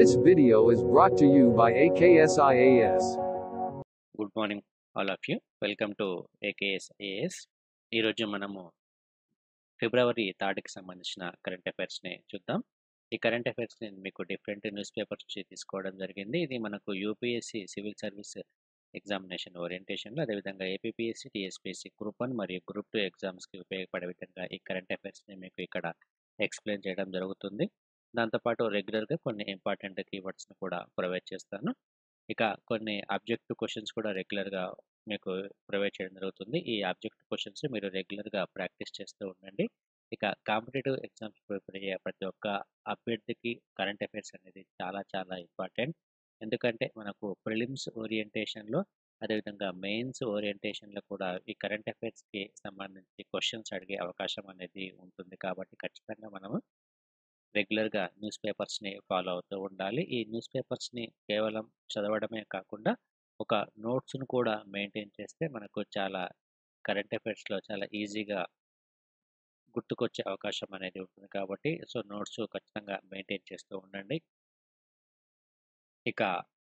This video is brought to you by AKSIAS. Good morning all of you welcome to AKS AS ఈరోజు మనము ఫిబ్రవరి థర్డ్కి సంబంధించిన current అఫైర్స్ని చూద్దాం ఈ current అఫైర్స్ని మీకు different news papers నుంచి తీసుకోవడం జరిగింది ఇది మనకు యూపీఎస్సి సివిల్ సర్వీస్ ఎగ్జామినేషన్ ఓరియంటేషన్లో అదేవిధంగా ఏపీఎస్సి టీఎస్పీఎస్సి గ్రూప్ వన్ మరియు గ్రూప్ టూ ఎగ్జామ్స్కి ఉపయోగపడే విధంగా ఈ కరెంట్ అఫైర్స్ని మీకు ఇక్కడ ఎక్స్ప్లెయిన్ చేయడం జరుగుతుంది దాంతోపాటు రెగ్యులర్గా కొన్ని ఇంపార్టెంట్ కీవర్డ్స్ని కూడా ప్రొవైడ్ చేస్తాను ఇక కొన్ని అబ్జెక్టివ్ క్వశ్చన్స్ కూడా రెగ్యులర్గా మీకు ప్రొవైడ్ చేయడం జరుగుతుంది ఈ అబ్జెక్టివ్ క్వశ్చన్స్ మీరు రెగ్యులర్గా ప్రాక్టీస్ చేస్తూ ఉండండి ఇక కాంపిటేటివ్ ఎగ్జామ్స్ ప్రిపేర్ అయ్యే ప్రతి ఒక్క అభ్యర్థికి కరెంట్ అఫైర్స్ అనేది చాలా చాలా ఇంపార్టెంట్ ఎందుకంటే మనకు ప్రిలిమ్స్ ఓరియంటేషన్లో అదేవిధంగా మెయిన్స్ ఓరియంటేషన్లో కూడా ఈ కరెంట్ అఫైర్స్కి సంబంధించి క్వశ్చన్స్ అడిగే అవకాశం అనేది ఉంటుంది కాబట్టి ఖచ్చితంగా మనము రెగ్యులర్గా న్యూస్ పేపర్స్ని ఫాలో అవుతూ ఉండాలి ఈ న్యూస్ పేపర్స్ని కేవలం చదవడమే కాకుండా ఒక నోట్స్ను కూడా మెయింటైన్ చేస్తే మనకు చాలా కరెంట్ అఫైర్స్లో చాలా ఈజీగా గుర్తుకొచ్చే అవకాశం అనేది ఉంటుంది కాబట్టి సో నోట్స్ ఖచ్చితంగా మెయింటైన్ చేస్తూ ఉండండి ఇక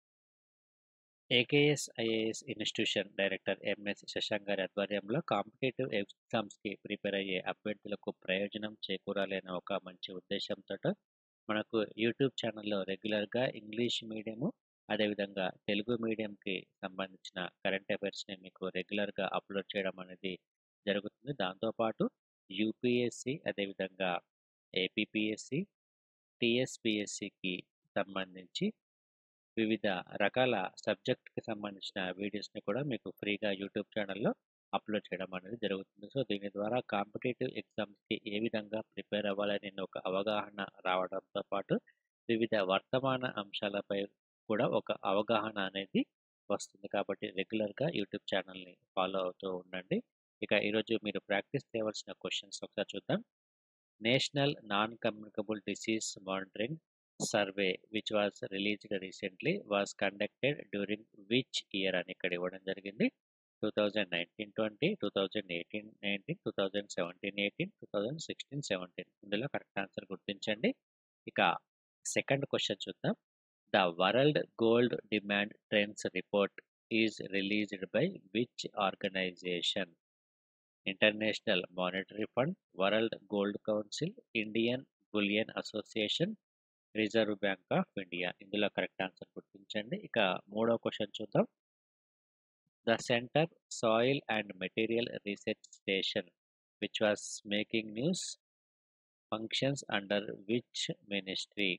AKS IAS institution director MS Shashank గారి ఆధ్వర్యంలో కాంపిటేటివ్ ఎగ్జామ్స్కి ప్రిపేర్ అయ్యే అభ్యర్థులకు ప్రయోజనం చేకూరాలనే ఒక మంచి ఉద్దేశంతో మనకు యూట్యూబ్ ఛానల్లో రెగ్యులర్గా ఇంగ్లీష్ మీడియము అదేవిధంగా తెలుగు మీడియంకి సంబంధించిన కరెంట్ అఫైర్స్ని మీకు రెగ్యులర్గా అప్లోడ్ చేయడం అనేది జరుగుతుంది దాంతోపాటు యూపీఎస్సి అదేవిధంగా ఏపీపీఎస్సి టీఎస్పిఎస్సికి సంబంధించి వివిధ రకాల సబ్జెక్ట్కి సంబంధించిన వీడియోస్ని కూడా మీకు ఫ్రీగా యూట్యూబ్ ఛానల్లో అప్లోడ్ చేయడం అనేది జరుగుతుంది సో దీని ద్వారా కాంపిటేటివ్ ఎగ్జామ్స్కి ఏ విధంగా ప్రిపేర్ అవ్వాలని ఒక అవగాహన రావడంతో పాటు వివిధ వర్తమాన అంశాలపై కూడా ఒక అవగాహన అనేది వస్తుంది కాబట్టి రెగ్యులర్గా యూట్యూబ్ ఛానల్ని ఫాలో అవుతూ ఉండండి ఇక ఈరోజు మీరు ప్రాక్టీస్ చేయవలసిన క్వశ్చన్స్ ఒకసారి చూద్దాం national non communicable disease monitoring survey which was released recently was conducted during which year అని ఇక్కడ ఇవ్వడం జరిగింది two thousand nineteen twenty two thousand eighteen nineteen two thousand seventeen eighteen two thousand sixteen seventeen ఇందులో correct answer గుర్తించండి ఇక second question చూద్దాం the world gold demand trends report is released by which organisation international monetary fund world gold council Indian bullion association reserve bank of India ఇందులో correct answer గుర్తించండి ఇక మూడో question చూద్దాం the centre soil and material research station which was making news functions under which ministry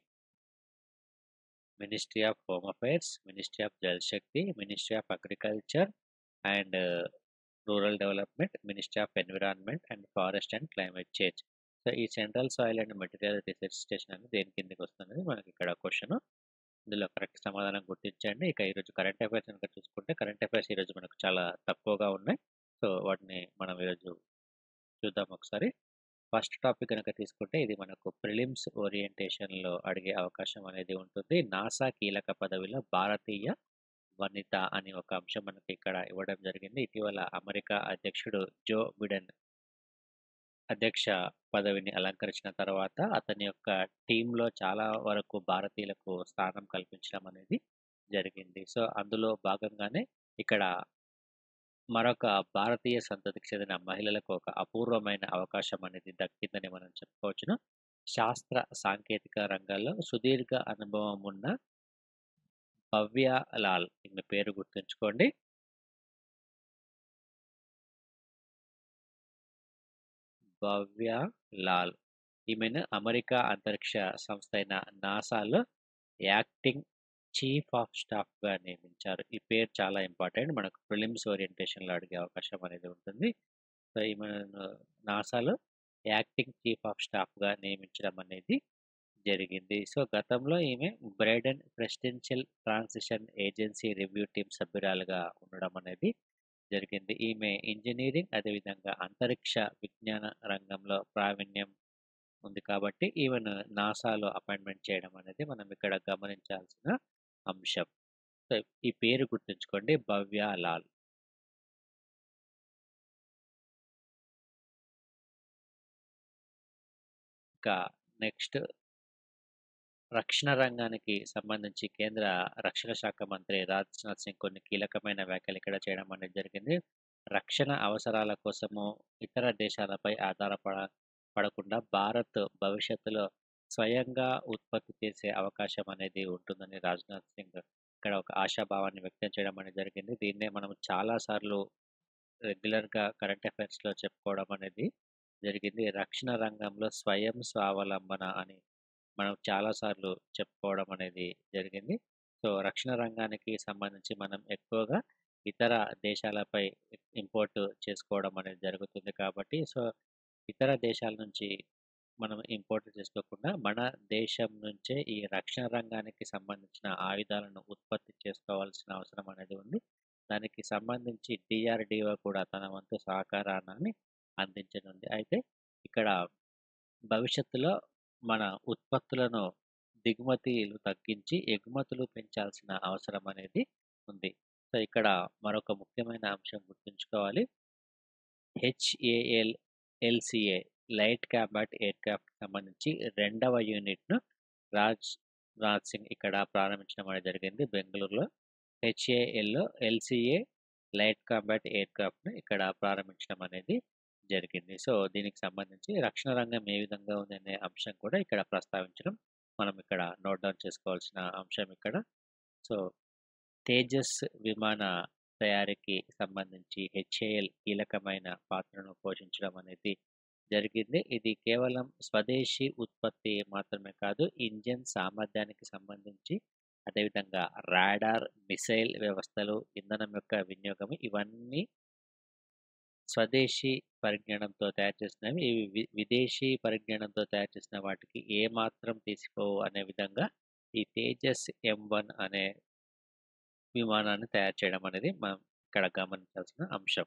ministry of home affairs ministry of Jal Shakti ministry of agriculture and rural development ministry of environment and forest and climate change so ఈ central soil and material research station అనేది దేని కిందకి వస్తుంది మనకి ఇక్కడ question ఇందులో correct సమాధానం గుర్తించండి ఇక ఈరోజు కరెంట్ అఫైర్స్ కనుక చూసుకుంటే కరెంట్ అఫైర్స్ ఈరోజు మనకు చాలా తక్కువగా ఉన్నాయి సో వాటిని మనం ఈరోజు చూద్దాం ఒకసారి ఫస్ట్ టాపిక్ కనుక తీసుకుంటే ఇది మనకు ప్రిలిమ్స్ ఓరియంటేషన్లో అడిగే అవకాశం అనేది ఉంటుంది నాసా కీలక పదవిలో భారతీయ వనిత అని ఒక అంశం మనకి ఇక్కడ ఇవ్వడం జరిగింది ఇటీవల అమెరికా అధ్యక్షుడు జో బిడెన్ అధ్యక్ష పదవిని అలంకరించిన తర్వాత అతని యొక్క టీంలో చాలా వరకు భారతీయులకు స్థానం కల్పించడం అనేది జరిగింది సో అందులో భాగంగానే ఇక్కడ మరొక భారతీయ సంతతికి చెందిన మహిళలకు ఒక అపూర్వమైన అవకాశం అనేది దక్కిందని మనం చెప్పుకోవచ్చును శాస్త్ర సాంకేతిక రంగాల్లో సుదీర్ఘ అనుభవం ఉన్న భవ్య లాల్ ఈమె పేరు గుర్తుంచుకోండి భవ్య లాల్ ఈమెను అమెరికా అంతరిక్ష సంస్థ అయిన నాసాలో యాక్టింగ్ చీఫ్ ఆఫ్ స్టాఫ్గా నియమించారు ఈ పేరు చాలా ఇంపార్టెంట్ మనకు ప్రిలిమ్స్ ఓరియంటేషన్లో అడిగే అవకాశం అనేది ఉంటుంది సో ఈమెను నాసాలో యాక్టింగ్ చీఫ్ ఆఫ్ స్టాఫ్గా నియమించడం అనేది జరిగింది సో గతంలో ఈమె Biden presidential transition agency review team సభ్యురాలుగా ఉండడం అనేది జరిగింది ఈమె ఇంజనీరింగ్ అదేవిధంగా అంతరిక్ష విజ్ఞాన రంగంలో ప్రావీణ్యం ఉంది కాబట్టి ఈమెను నాసాలో అపాయింట్మెంట్ చేయడం అనేది మనం ఇక్కడ గమనించాల్సిన అంశం సో ఈ పేరు గుర్తుంచుకోండి భవ్య లాల్ ఇంకా నెక్స్ట్ రక్షణ రంగానికి సంబంధించి కేంద్ర రక్షణ శాఖ మంత్రి రాజ్నాథ్ సింగ్ కొన్ని కీలకమైన వ్యాఖ్యలు ఇక్కడ చేయడం అనేది జరిగింది. రక్షణ అవసరాల కోసము ఇతర దేశాలపై ఆధారపడ పడకుండా భారత్ భవిష్యత్తులో స్వయంగా ఉత్పత్తి చేసే అవకాశం అనేది ఉంటుందని రాజ్నాథ్ సింగ్ ఇక్కడ ఒక ఆశాభావాన్ని వ్యక్తం చేయడం అనేది జరిగింది. దీన్నే మనం చాలా సార్లు రెగ్యులర్‌గా కరెంట్ అఫైర్స్‌లో చెప్పుకోవడం అనేది జరిగింది. రక్షణ రంగంలో స్వయం స్వావలంబన అని మనం చాలా సార్లు చెప్పుకోవడం అనేది జరిగింది. సో, రక్షణ రంగానికి సంబంధించి మనం ఎక్కువగా ఇతర దేశాలపై ఇంపోర్ట్ చేసుకోవడం అనేది జరుగుతుంది కాబట్టి, సో, ఇతర దేశాల నుంచి మనం ఇంపోర్ట్ చేసుకోకుండా మన దేశం నుంచే ఈ రక్షణ రంగానికి సంబంధించిన ఆయుధాలను ఉత్పత్తి చేసుకోవాల్సిన అవసరం అనేది ఉంది. దానికి సంబంధించి డీఆర్‌డీఓ కూడా తన వంతు సహకారాన్ని అందించనుంది. అయితే ఇక్కడ భవిష్యత్తులో మన ఉత్పత్తులను దిగుమతులు తగ్గించి ఎగుమతులు పెంచాల్సిన అవసరం అనేది ఉంది. సో, ఇక్కడ మరొక ముఖ్యమైన అంశం గుర్తుంచుకోవాలి. హెచ్ఏఎల్ ఎల్‌సీఏ లైట్ కాంబాట్ ఎయిర్‌క్రాఫ్ట్‌కి సంబంధించి రెండవ యూనిట్‌ను రాజ్‌నాథ్ సింగ్ ఇక్కడ ప్రారంభించడం అనేది జరిగింది బెంగుళూరులో. హెచ్ఏఎల్‌లో ఎల్‌సీఏ లైట్ కాంబాట్ ఎయిర్‌క్రాఫ్ట్‌ను ఇక్కడ ప్రారంభించడం అనేది జరిగింది. సో, దీనికి సంబంధించి రక్షణ రంగం ఏ విధంగా ఉందనే అంశం కూడా ఇక్కడ ప్రస్తావించడం మనం ఇక్కడ నోట్ డౌన్ చేసుకోవాల్సిన అంశం ఇక్కడ. సో, తేజస్ విమాన తయారీకి సంబంధించి హెచ్ఏఎల్ కీలకమైన పాత్రను పోషించడం అనేది జరిగింది. ఇది కేవలం స్వదేశీ ఉత్పత్తి మాత్రమే కాదు, ఇంజిన్ సామర్థ్యానికి సంబంధించి అదేవిధంగా రాడార్, మిసైల్ వ్యవస్థలు, ఇంధనం యొక్క వినియోగం ఇవన్నీ స్వదేశీ పరిజ్ఞానంతో తయారు చేసినవి. ఇవి వి విదేశీ పరిజ్ఞానంతో తయారు చేసిన వాటికి ఏమాత్రం తీసిపోవు అనే విధంగా ఈ తేజస్ ఎం-1 అనే విమానాన్ని తయారు చేయడం అనేది మనం ఇక్కడ గమనించాల్సిన అంశం.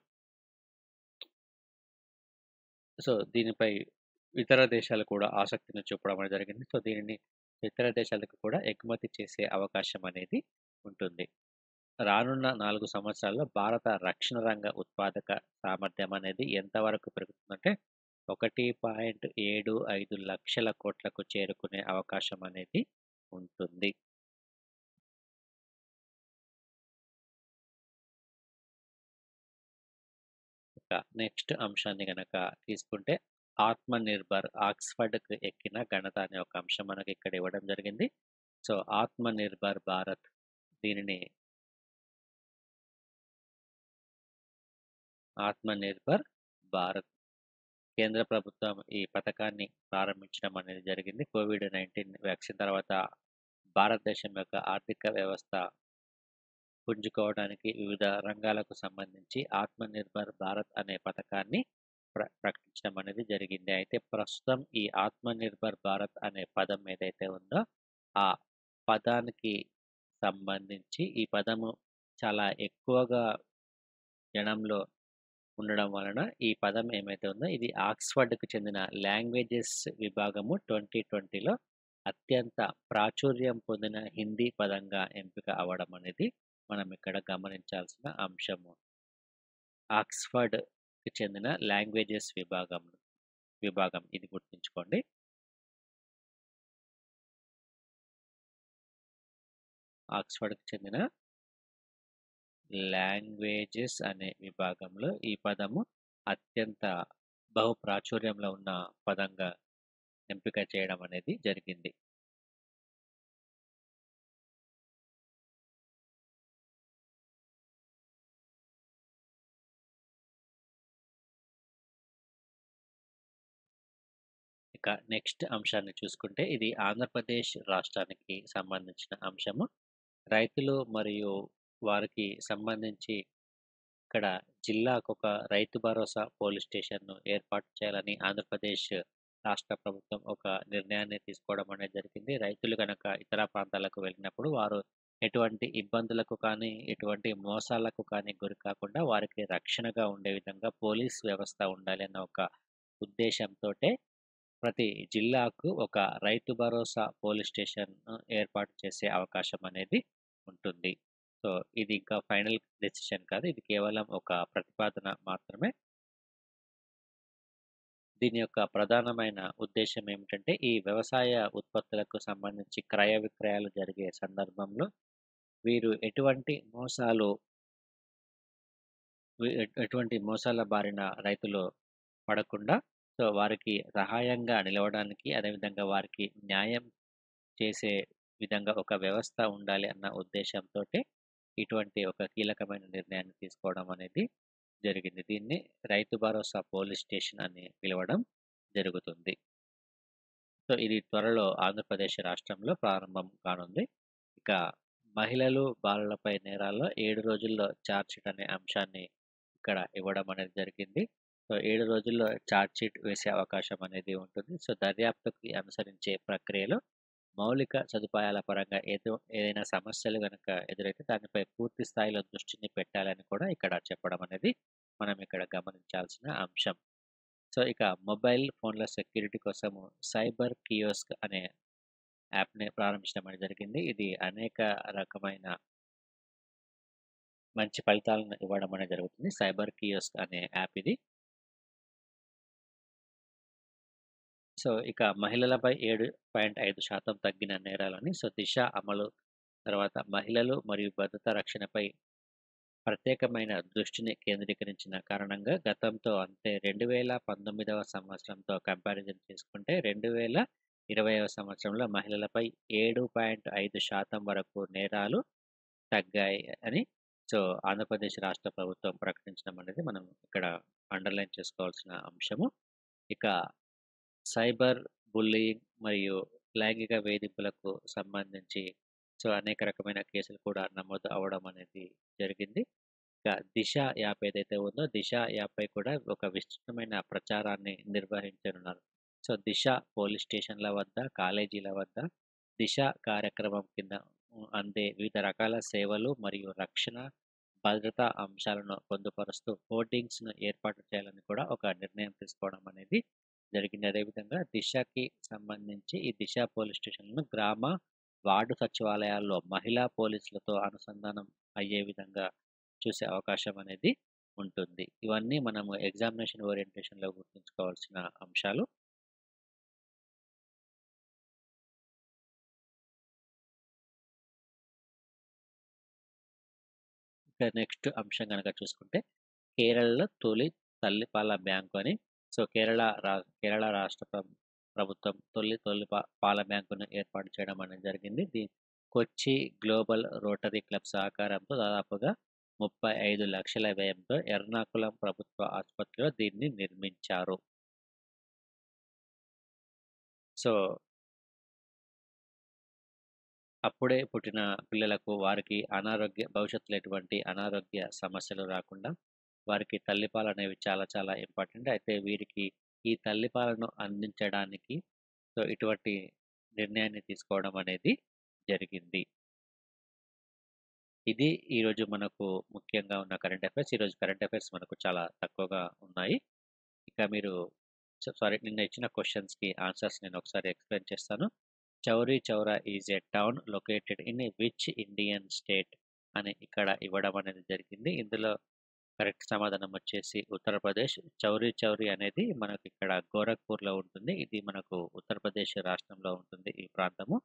సో, దీనిపై ఇతర దేశాలు కూడా ఆసక్తిని చూపడం అనేది జరిగింది. సో, దీనిని ఇతర దేశాలకు కూడా ఎగుమతి చేసే అవకాశం అనేది ఉంటుంది. రానున్న 4 సంవత్సరాల్లో భారత రక్షణ రంగ ఉత్పాదక సామర్థ్యం అనేది ఎంతవరకు పెరుగుతుందంటే 1.75 లక్షల కోట్లకు చేరుకునే అవకాశం అనేది ఉంటుంది. ఇక నెక్స్ట్ అంశాన్ని గనక తీసుకుంటే ఆత్మనిర్భర్ ఆక్స్‌ఫర్డ్‌కి ఎక్కిన ఘనత అనే ఒక అంశం మనకి ఇక్కడ ఇవ్వడం జరిగింది. సో, ఆత్మనిర్భర్ భారత్ దీనిని ఆత్మనిర్భర్ భారత్ కేంద్ర ప్రభుత్వం ఈ పథకాన్ని ప్రారంభించడం అనేది జరిగింది. కోవిడ్-19 వ్యాక్సిన్ తర్వాత భారతదేశం యొక్క ఆర్థిక వ్యవస్థ పుంజుకోవడానికి వివిధ రంగాలకు సంబంధించి ఆత్మనిర్భర్ భారత్ అనే పథకాన్ని ప్ర ప్రకటించడం అనేది జరిగింది. అయితే ప్రస్తుతం ఈ ఆత్మనిర్భర్ భారత్ అనే పదం ఏదైతే ఉందో, ఆ పదానికి సంబంధించి ఈ పదము చాలా ఎక్కువగా జనంలో ఉండడం వలన ఈ పదం ఏమైతే ఉందో ఇది ఆక్స్‌ఫర్డ్‌కి చెందిన లాంగ్వేజెస్ విభాగము 2020లో అత్యంత ప్రాచుర్యం పొందిన హిందీ పదంగా ఎంపిక అవ్వడం అనేది మనం ఇక్కడ గమనించాల్సిన అంశము. ఆక్స్‌ఫర్డ్‌కి చెందిన లాంగ్వేజెస్ విభాగం విభాగం ఇది గుర్తుంచుకోండి. ఆక్స్‌ఫర్డ్‌కి చెందిన లాంగ్వేజెస్ అనే విభాగంలో ఈ పదము అత్యంత బహు ప్రాచుర్యంలో ఉన్న పదంగా ఎంపిక చేయడం అనేది జరిగింది. ఇక నెక్స్ట్ అంశాన్ని చూసుకుంటే ఇది ఆంధ్రప్రదేశ్ రాష్ట్రానికి సంబంధించిన అంశము. రైతులు మరియు వారికి సంబంధించి ఇక్కడ జిల్లాకొక రైతు భరోసా పోలీస్ స్టేషన్‌ను ఏర్పాటు చేయాలని ఆంధ్రప్రదేశ్ రాష్ట్ర ప్రభుత్వం ఒక నిర్ణయాన్ని తీసుకోవడం అనేది జరిగింది. రైతులు గనక ఇతర ప్రాంతాలకు వెళ్ళినప్పుడు వారు ఎటువంటి ఇబ్బందులకు కానీ, ఎటువంటి మోసాలకు కానీ గురి కాకుండా వారికి రక్షణగా ఉండే విధంగా పోలీస్ వ్యవస్థ ఉండాలి అన్న ఒక ఉద్దేశంతోటే ప్రతి జిల్లాకు ఒక రైతు భరోసా పోలీస్ స్టేషన్‌ను ఏర్పాటు చేసే అవకాశం అనేది ఉంటుంది. సో, ఇది ఇంకా ఫైనల్ డెసిషన్ కాదు. ఇది కేవలం ఒక ప్రతిపాదన మాత్రమే. దీని యొక్క ప్రధానమైన ఉద్దేశ్యం ఏమిటంటే, ఈ వ్యవసాయ ఉత్పత్తులకు సంబంధించి క్రయ విక్రయాలు జరిగే సందర్భంలో వీరు ఎటువంటి మోసాలు వి ఎట్ ఎటువంటి మోసాల బారిన రైతులు పడకుండా, సో, వారికి సహాయంగా నిలవడానికి, అదేవిధంగా వారికి న్యాయం చేసే విధంగా ఒక వ్యవస్థ ఉండాలి అన్న ఉద్దేశంతోటే ఇటువంటి ఒక కీలకమైన నిర్ణయాన్ని తీసుకోవడం అనేది జరిగింది. దీన్ని రైతు భరోసా పోలీస్ స్టేషన్ అని పిలవడం జరుగుతుంది. సో, ఇది త్వరలో ఆంధ్రప్రదేశ్ రాష్ట్రంలో ప్రారంభం కానుంది. ఇక మహిళలు, బాలలపై నేరాల్లో 7 రోజుల్లో ఛార్జ్‌షీట్ అనే అంశాన్ని ఇక్కడ ఇవ్వడం అనేది జరిగింది. సో, 7 రోజుల్లో ఛార్జ్‌షీట్ వేసే అవకాశం అనేది ఉంటుంది. సో, దర్యాప్తుకి అనుసరించే ప్రక్రియలో మౌలిక సదుపాయాల పరంగా ఏదో ఏదైనా సమస్యలు గనక ఎదురైతే దానిపై పూర్తి స్థాయిలో దృష్టిని పెట్టాలని కూడా ఇక్కడ చెప్పడం అనేది మనం ఇక్కడ గమనించాల్సిన అంశం. సో, ఇక మొబైల్ ఫోన్ల సెక్యూరిటీ కోసము సైబర్ కియోస్క్ అనే యాప్‌ని ప్రారంభించడం అనేది జరిగింది. ఇది అనేక రకమైన మంచి ఫలితాలను ఇవ్వడం అనేది జరుగుతుంది. సైబర్ కియోస్క్ అనే యాప్ ఇది. సో, ఇక మహిళలపై 7.5% తగ్గిన నేరాలని సో, దిశ అమలు తర్వాత మహిళలు మరియు భద్రతా రక్షణపై ప్రత్యేకమైన దృష్టిని కేంద్రీకరించిన కారణంగా గతంతో అంటే 2019వ సంవత్సరంతో కంపారిజన్ చేసుకుంటే 2020వ సంవత్సరంలో మహిళలపై 7.5% వరకు నేరాలు తగ్గాయి అని సో, ఆంధ్రప్రదేశ్ రాష్ట్ర ప్రభుత్వం ప్రకటించడం అనేది మనం ఇక్కడ అండర్‌లైన్ చేసుకోవాల్సిన అంశము. ఇక సైబర్ బుల్లీయింగ్ మరియు లైంగిక వేధింపులకు సంబంధించి సో, అనేక రకమైన కేసులు కూడా నమోదు అవ్వడం అనేది జరిగింది. ఇక దిశ యాప్ ఏదైతే ఉందో దిశ యాప్పై కూడా ఒక విస్తృతమైన ప్రచారాన్ని నిర్వహించనున్నారు. సో, దిశ పోలీస్ స్టేషన్‌ల వద్ద, కాలేజీల వద్ద దిశ కార్యక్రమం కింద హ్మ్, అందే వివిధ రకాల సేవలు మరియు రక్షణ, భద్రతా అంశాలను పొందుపరుస్తూ హోర్డింగ్స్‌ను ఏర్పాటు చేయాలని కూడా ఒక నిర్ణయం తీసుకోవడం అనేది జరిగింది. అదేవిధంగా దిశకి సంబంధించి ఈ దిశ పోలీస్ స్టేషన్‌లను గ్రామ, వార్డు సచివాలయాల్లో మహిళా పోలీసులతో అనుసంధానం అయ్యే విధంగా చూసే అవకాశం అనేది ఉంటుంది. ఇవన్నీ మనము ఎగ్జామినేషన్ ఓరియంటేషన్‌లో గుర్తుంచుకోవాల్సిన అంశాలు. ఇక నెక్స్ట్ అంశం గనక చూసుకుంటే, కేరళలో తొలి తల్లిపాల బ్యాంకు అని సో, కేరళ రా కేరళ రాష్ట్ర ప్ర ప్రభుత్వం తొలి తొలి పా పాల బ్యాంకును ఏర్పాటు చేయడం అనేది జరిగింది. దీ కొచ్చి గ్లోబల్ రోటరీ క్లబ్ సహకారంతో దాదాపుగా 35,00,000 వ్యయంతో ఎర్నాకుళం ప్రభుత్వ ఆసుపత్రిలో దీన్ని నిర్మించారు. సో అప్పుడే పుట్టిన పిల్లలకు వారికి అనారోగ్య భవిష్యత్తులో ఎటువంటి అనారోగ్య సమస్యలు రాకుండా వారికి తల్లిపాలనేవి చాలా చాలా ఇంపార్టెంట్. అయితే వీరికి ఈ తల్లిపాలను అందించడానికి సో, ఇటువంటి నిర్ణయాన్ని తీసుకోవడం అనేది జరిగింది. ఇది ఈరోజు మనకు ముఖ్యంగా ఉన్న కరెంట్ అఫైర్స్. ఈరోజు కరెంట్ అఫైర్స్ మనకు చాలా తక్కువగా ఉన్నాయి. ఇక మీరు సో, సారీ నిన్న ఇచ్చిన క్వెషన్స్‌కి ఆన్సర్స్ నేను ఒకసారి ఎక్స్‌ప్లెయిన్ చేస్తాను. Chauri Chaura is a town located in which Indian state అని ఇక్కడ ఇవ్వడం అనేది జరిగింది. ఇందులో కరెక్ట్ సమాధానం వచ్చేసి ఉత్తరప్రదేశ్. చౌరీ చౌరీ అనేది మనకి ఇక్కడ గోరఖ్‌పూర్‌లో ఉంటుంది. ఇది మనకు ఉత్తరప్రదేశ్ రాష్ట్రంలో ఉంటుంది ఈ ప్రాంతము.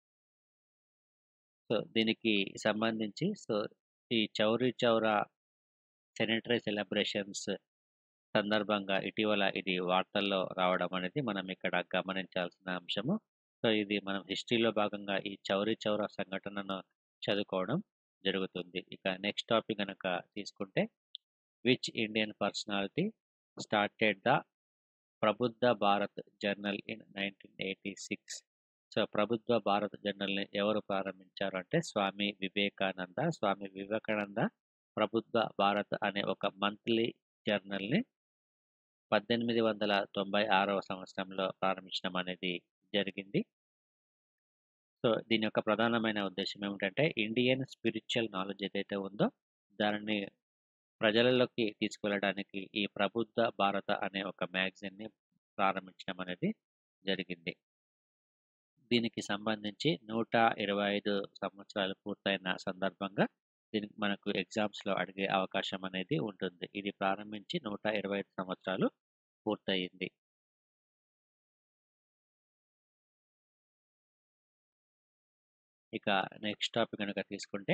సో, దీనికి సంబంధించి సో, ఈ చౌరీ చౌరా సెనిటరీ సెలబ్రేషన్స్ సందర్భంగా ఇటీవల ఇది వార్తల్లో రావడం అనేది మనం ఇక్కడ గమనించాల్సిన అంశము. సో, ఇది మనం హిస్టరీలో భాగంగా ఈ చౌరీ చౌరా సంఘటనను చదువుకోవడం జరుగుతుంది. ఇక నెక్స్ట్ టాపిక్ గనక తీసుకుంటే, which Indian personality started the Prabuddha Bharat journal in 1986 so, Prabuddha Bharat జర్నల్‌ని ఎవరు ప్రారంభించారు అంటే స్వామి వివేకానంద. స్వామి వివేకానంద ప్రబుద్ధ భారత్ అనే ఒక మంత్లీ జర్నల్‌ని 1896వ సంవత్సరంలో ప్రారంభించడం అనేది జరిగింది. సో, దీని యొక్క ప్రధానమైన ఉద్దేశ్యం ఏమిటంటే, ఇండియన్ స్పిరిచ్యువల్ నాలెడ్జ్ ఏదైతే ఉందో దానిని ప్రజలలోకి తీసుకువెళ్ళడానికి ఈ ప్రబుద్ధ భారత అనే ఒక మ్యాగజైన్‌ని ప్రారంభించడం అనేది జరిగింది. దీనికి సంబంధించి 125 సంవత్సరాలు పూర్తయిన సందర్భంగా దీనికి మనకు ఎగ్జామ్స్‌లో అడిగే అవకాశం అనేది ఉంటుంది. ఇది ప్రారంభించి 125 సంవత్సరాలు పూర్తయింది. ఇక నెక్స్ట్ టాపిక్ కనుక తీసుకుంటే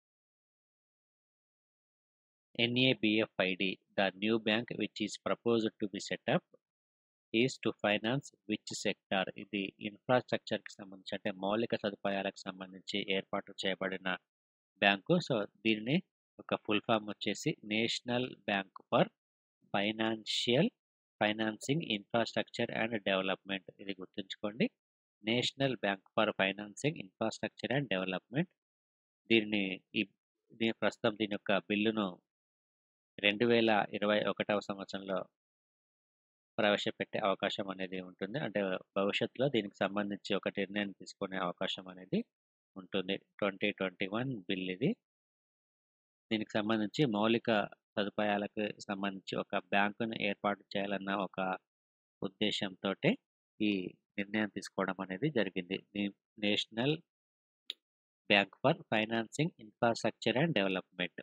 NABFID the new bank which is proposed to be set up is to finance which sector ఇది ఇన్ఫ్రాస్ట్రక్చర్కి సంబంధించి అంటే మౌలిక సదుపాయాలకు సంబంధించి ఏర్పాటు చేయబడిన బ్యాంకు సో దీనిని ఒక ఫుల్ ఫామ్ వచ్చేసి national bank for financial financing infrastructure and development ఇది గుర్తుంచుకోండి national bank for financing infrastructure and development దీనిని ఈ దీని ప్రస్తుతం దీని యొక్క బిల్లును రెండు వేల ఇరవై ఒకటవ సంవత్సరంలో ప్రవేశపెట్టే అవకాశం అనేది ఉంటుంది అంటే భవిష్యత్తులో దీనికి సంబంధించి ఒక నిర్ణయం తీసుకునే అవకాశం అనేది ఉంటుంది ట్వంటీ ట్వంటీ వన్ బిల్ ఇది దీనికి సంబంధించి మౌలిక సదుపాయాలకు సంబంధించి ఒక బ్యాంకును ఏర్పాటు చేయాలన్న ఒక ఉద్దేశంతో ఈ నిర్ణయం తీసుకోవడం అనేది జరిగింది national bank for financing infrastructure and development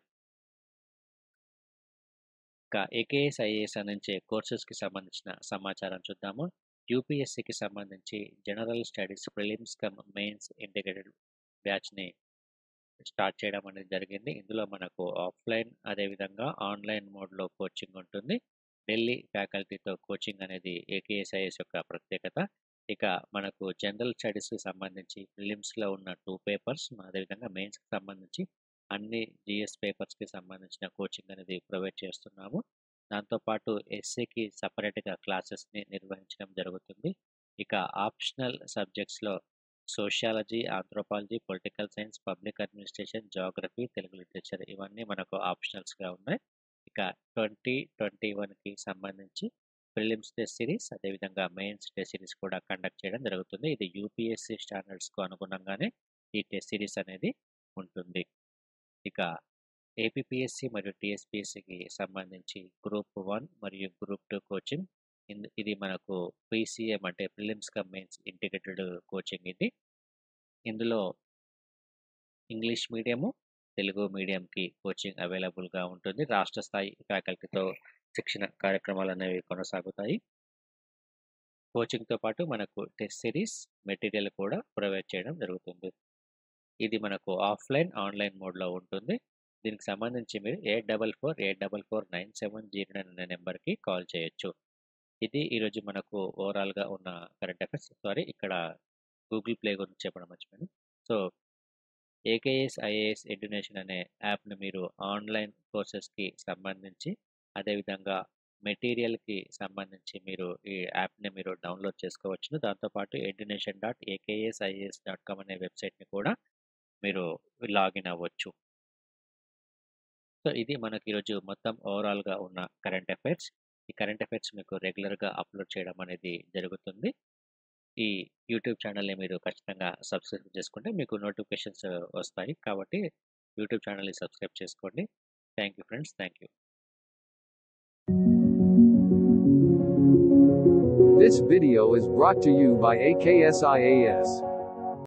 ఇంకా ఏకేఎస్ ఐఏఎస్ అందించే కోర్సెస్కి సంబంధించిన సమాచారం చూద్దాము యూపీఎస్సికి సంబంధించి general studies prelims cum mains integrated బ్యాచ్ని స్టార్ట్ చేయడం అనేది జరిగింది ఇందులో మనకు ఆఫ్లైన్ అదేవిధంగా ఆన్లైన్ మోడ్లో కోచింగ్ ఉంటుంది ఢిల్లీ ఫ్యాకల్టీతో కోచింగ్ అనేది ఏకేఎస్ఐఎస్ యొక్క ప్రత్యేకత ఇక మనకు జనరల్ స్టడీస్కి సంబంధించి ప్రిలిమ్స్లో ఉన్న టూ పేపర్స్ అదేవిధంగా మెయిన్స్కి సంబంధించి అన్ని జిఎస్ పేపర్స్కి సంబంధించిన కోచింగ్ అనేది ప్రొవైడ్ చేస్తున్నాము దాంతోపాటు ఎస్సీకి సపరేట్గా క్లాసెస్ని నిర్వహించడం జరుగుతుంది ఇక ఆప్షనల్ సబ్జెక్ట్స్లో sociology anthropology political science public administration geography Telugu literature ఇవన్నీ మనకు ఆప్షనల్స్గా ఉన్నాయి ఇక ట్వంటీ ట్వంటీ వన్కి సంబంధించి ప్రిలిమ్స్ టెస్ట్ సిరీస్ అదేవిధంగా మెయిన్స్ టెస్ట్ సిరీస్ కూడా కండక్ట్ చేయడం జరుగుతుంది ఇది యూపీఎస్సీ స్టాండర్డ్స్కు అనుగుణంగానే ఈ టెస్ట్ సిరీస్ అనేది ఉంటుంది ఇక ఏపీఎస్సి మరియు టీఎస్పీఎస్సికి సంబంధించి గ్రూప్ వన్ మరియు గ్రూప్ టూ కోచింగ్ ఇది మనకు పీసీఎం అంటే prelims cum mains integrated coaching ఇది ఇందులో ఇంగ్లీష్ మీడియము తెలుగు మీడియంకి కోచింగ్ అవైలబుల్గా ఉంటుంది రాష్ట్ర స్థాయి ఫ్యాకల్టీతో శిక్షణ కార్యక్రమాలు అనేవి కొనసాగుతాయి కోచింగ్తో పాటు మనకు టెస్ట్ సిరీస్ మెటీరియల్ కూడా ప్రొవైడ్ చేయడం జరుగుతుంది ఇది మనకు ఆఫ్లైన్ ఆన్లైన్ మోడ్లో ఉంటుంది దీనికి సంబంధించి మీరు eight double four eight double four nine seven zero nine అనే నెంబర్కి కాల్ చేయొచ్చు ఇది ఈరోజు మనకు ఓవరాల్గా ఉన్న కరెంట్ అఫైర్స్ సారీ ఇక్కడ గూగుల్ ప్లే గురించి చెప్పడం మర్చిపోయాను సో ఏకేఎస్ ఐఏఎస్ ఎడ్యునేషన్ అనే యాప్ను మీరు ఆన్లైన్ కోర్సెస్కి సంబంధించి అదేవిధంగా మెటీరియల్కి సంబంధించి మీరు ఈ యాప్ని మీరు డౌన్లోడ్ చేసుకోవచ్చును దాంతోపాటు Edunation dot AKS IAS dot com అనే వెబ్సైట్ని కూడా మీరు లాగిన్ అవ్వచ్చు సో ఇది మనకి ఈరోజు మొత్తం ఓవరాల్గా ఉన్న కరెంట్ అఫైర్స్ ఈ కరెంట్ అఫైర్స్ మీకు రెగ్యులర్గా అప్లోడ్ చేయడం అనేది జరుగుతుంది ఈ యూట్యూబ్ ఛానల్ని మీరు ఖచ్చితంగా సబ్స్క్రైబ్ చేసుకుంటే మీకు నోటిఫికేషన్స్ వస్తాయి కాబట్టి యూట్యూబ్ ఛానల్ని సబ్స్క్రైబ్ చేసుకోండి thank you friends thank you This video is brought to you by AKSIAS.